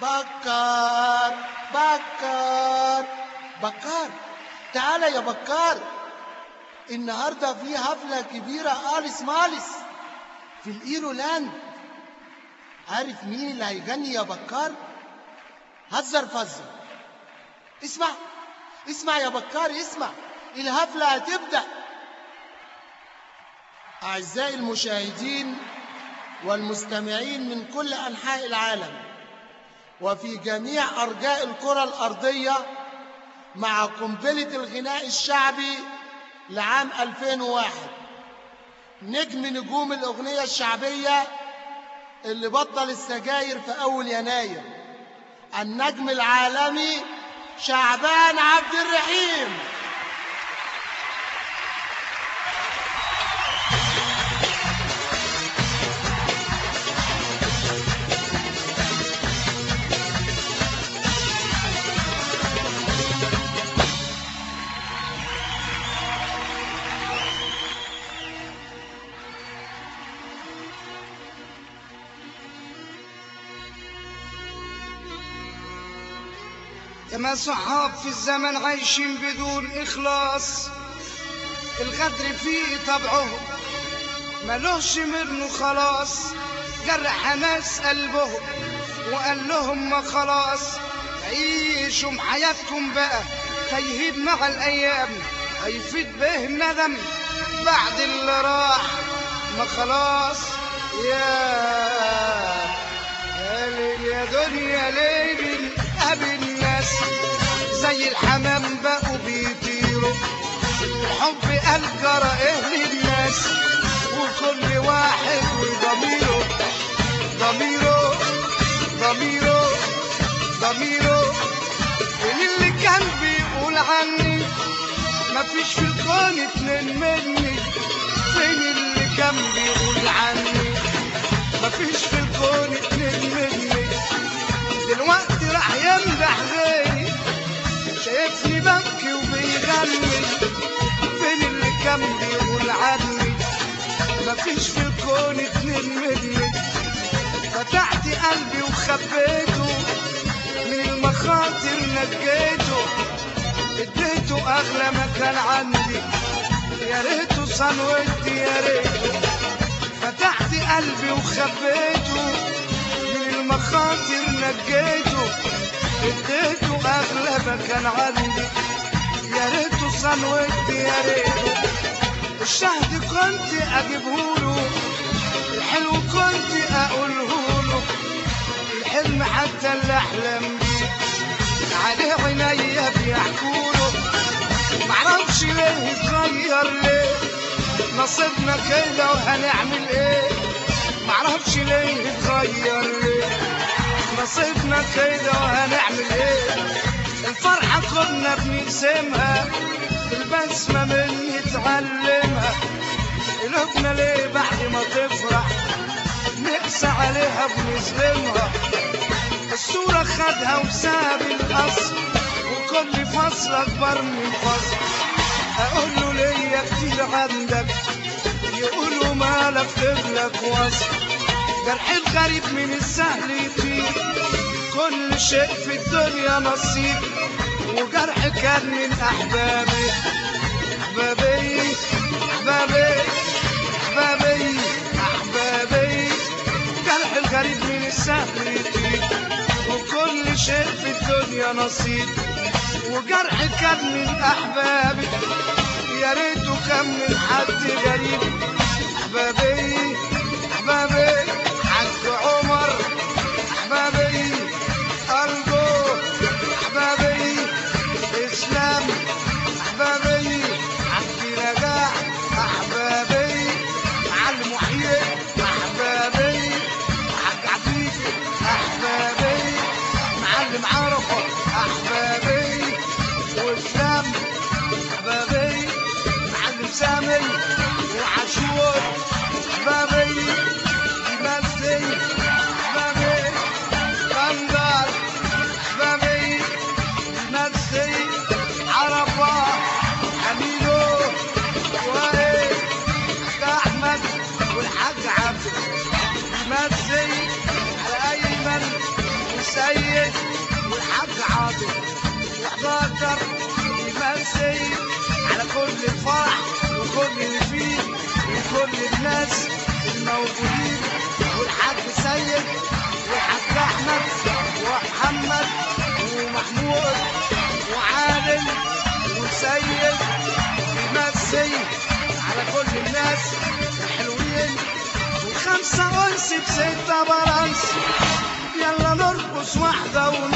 بكار بكار بكار تعالى يا بكار النهارده في حفله كبيره اليس مالس في الايرولاند عارف مين اللي هيغني يا بكار هزر فزر اسمع اسمع يا بكار اسمع الحفله هتبدا اعزائي المشاهدين والمستمعين من كل انحاء العالم وفي جميع ارجاء الكره الارضيه مع قنبله الغناء الشعبي لعام 2001 نجم نجوم الاغنيه الشعبيه اللي بطل السجاير في اول يناير النجم العالمي شعبان عبد الرحيم يا صحاب في الزمن عايشين بدون إخلاص الغدر فيه طبعهم ملوش منه خلاص جرح ناس قلبهم وقال لهم ما خلاص عيشوا حياتكم بقى تيهيد مع الأيام هيفيد به الندم بعد اللي راح ما خلاص يا يا ليل يا دنيا ليل قابل الناس زي الحمام بقوا بيطيروا الحب قال جرى ايه للناس وكل واحد وضميره ضميره ضميره ضميره مين اللي كان بيقول عني مفيش في الكون اتنين مني فين اللي كان بيقول عني مفيش في الكون اتنين مني دلوقتي راح يمدح غيري شايفني ببكي وبيغني فين اللي كان بيقول عني مفيش في الكون اتنين مني فتحت قلبي وخبيته من المخاطر نجيته اديته اغلى ما كان عندي يا ريته صنوتي يا ريته فتحت قلبي وخبيته من المخاطر نجيته اديته اغلى ما كان عندي يا ريته صنوتي يا ريته الشهد كنت اجيبهوله الحلو كنت اقولهوله الحلم حتى اللي احلم بيه عليه عينيا بيحكوله معرفش ليه اتغير ليه نصيبنا كده وهنعمل ايه معرفش ليه اتغير ليه نصيبنا كده وهنعمل ايه الفرحة كنا بنقسمها البسمة مني اتعلمها قلوبنا ليه بعد ما تفرح نقسى عليها بنظلمها الصورة خدها وساب الأصل وكل فصل أكبر من فصل أقول له ليا كتير عندك يقولوا مالك تغلق وصل جرح الغريب من السهل يطير كل شيء في الدنيا نصيب وجرح كان من أحبابي أحبابي أحبابي أحبابي أحبابي جرح الغريب من السهل يطير وكل شيء في الدنيا نصيب وجرح كان من أحبابي يا ريته كان من حد غريب أحبابي أحبابي عبد عمر أحبابي أرجو أحبابي إسلام أحبابي عبد رجاء أحبابي معلم محيي أحبابي حاج عفيف أحبابي معلم عرفة أحبابي وإسلام أحبابي معلم سامي وعاشور أحبابي مستر يمسي على كل الفرح وكل اللي فيه وكل الناس الموجودين والحاج سيد والحاج احمد ومحمد ومحمود وعادل وسيد يمسي على كل الناس الحلوين وخمسة أنس بستة برنس يلا نرقص واحدة ونرقص